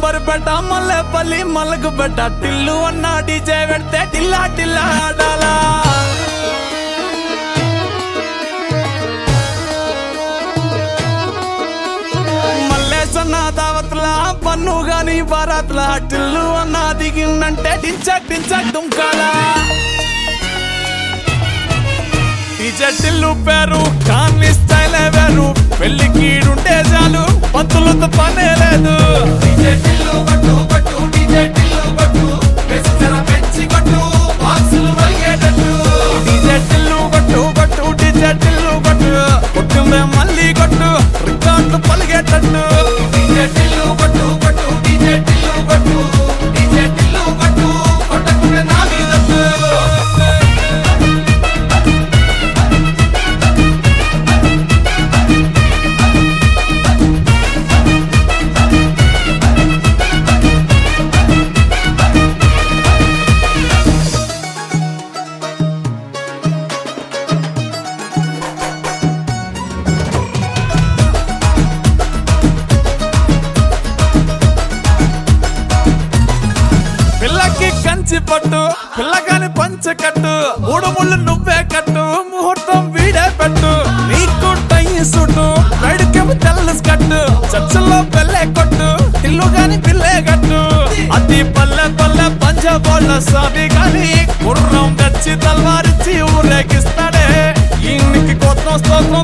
amber పెట్ట మల్లెపల్లి మల్లకు పెట్ట టిల్లు అన్న డీజే పెడితే టిల్లా టిల్లా ఆడాలా మల్లేసన్న దావత్ల పన్ను గాని బారాత్ల టిల్లు అన్న దిగిందంటే టించక్ టించక్ దుంకాలా డీజే టిల్లు పేరు కాన్ని స్టైల్ వేరు పెళ్లి కీడుంటే చాలు పంతులతో పనే లేదు డీజే టిల్లు కొట్టు కొట్టు డీజే టిల్లు కొట్టు పెంచర పెంచి కొట్టు బాక్సులు మలిగేటట్టు డీజే టిల్లు కొట్టు కొట్టు డీజే టిల్లు కొట్టు కొట్టుందే మళ్ళీ కొట్టు రికార్డు పలిగేటట్టు డీజే టిల్లు కొట్టు కొట్టు డీజే టిల్లు కొట్టు డీజే టిల్లు కొట్టు కొట్టకుంటే నా మీదట్టు పిల్లకి కంచి పట్టు పిల్లగాని పంచ కట్టు మూడు ముళ్ళు నువ్వే కట్టు ముహూర్తం వీడే పెట్టు నీకు టై సుట్టు వేడికేమో తెల్ల కట్టు చర్చల్లో పెళ్ళే కొట్టు ఇల్లు గాని పిల్లే కట్టు అతి పల్లె పల్లె పంచబోళ్ళ సామి గాని గుర్రం తెచ్చి తల్వారిచ్చి ఊరేగిస్తాడే ఈయనకి కొత్త స్తోత్రం